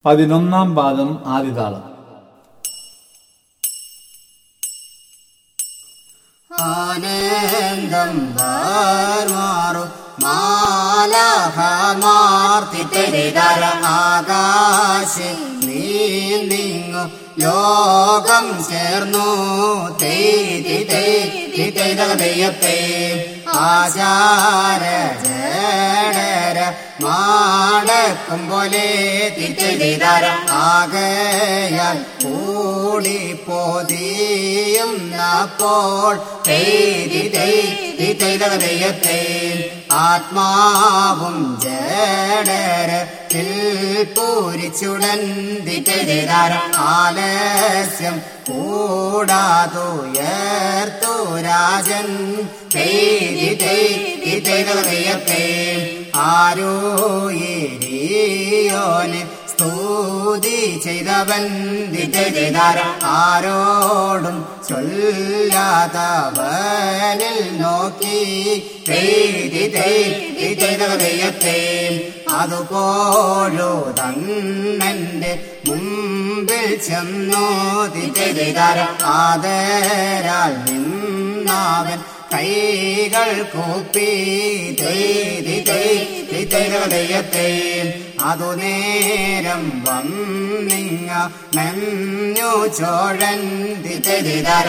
പതിനൊന്നാം പാദം ആദിതാളം ആനന്ദം വാർമാറും മാലാഹമാർത്തിത്തരിതര ആകാശെ നീങ്ങു ലോകം ചേർന്നു തെയ്തി തെയ്തി തെയ്തകതയത്തെ ആചാര ജഡര മാടക്കും പോലെ തിരിതര ആകയാൽ കൂടി പോതിയുന്നപ്പോൾ തെയ്തി തെയ്തി തെയ്തകതയത്തെ ആത്മാവും ജഡര പൂരിച്ചുടൻ തിരിതര ആലസ്യം കൂടാതുയർത്തു രാജൻ തെയ്തി തെയ്തി തെയ്തകതയത്തെ ആരോ ഏരിയോന് സ്തുതി ചെയ്തവൻ വിജയതാര ആരോടും ചൊല്ലാതവനിൽ നോക്കി തെയ്തി തെയ്തി ചെയ്തകതയത്തെ അതുപോലോ തന്നന്റെ മുമ്പിൽ ചെന്നു തിജയതാര ആദരാൽ നിന്നവൻ കൈകൾ കൂപ്പി തെയ്തി തെയ്തി തെയ്തകതയത്തെ അതു നേരം വന്നിങ്ങ നഞ്ഞു ചോഴൻ തിരിതര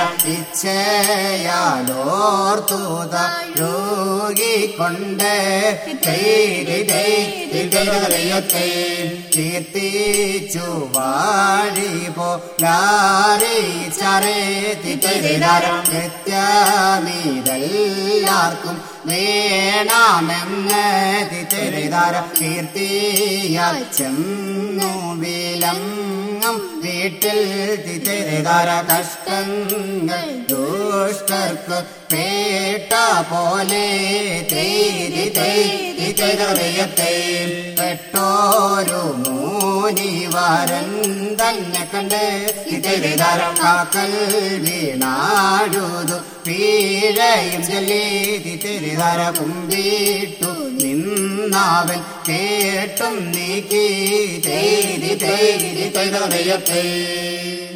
ഇച്ഛയാലോർത്തൂത രോഗിക്കൊണ്ട് തെയ്തി തെയ്തി തെയ്തകതയത്തെ കീർത്തിച്ചു വാഴി പോലാറിച്ചറേ തിരിതര നിത്യമിതെല്ലാവർക്കും വേണമെന്ന് തിരിതര കീർത്തിയാൽ ചെന്നു വിലങ്ങും വീട്ടിൽ തിരിതര കഷ്ടങ്ങൾ ദുഷ്ടർക്ക് പേട്ട പോലെ തേരി തേരി തെയ്യത്തെ പെട്ടോരു മൂനിവാരൻ തന്നെ കണ്ട് തിരിതര കാക്കൽ വീണാഴുതു പീഴയും ചൊല്ലി തിരിതര കുമ്പിട്ടു നിന്നാവൻ കേട്ടും നീക്കി തേരി തേരി തെയ്യത്തെ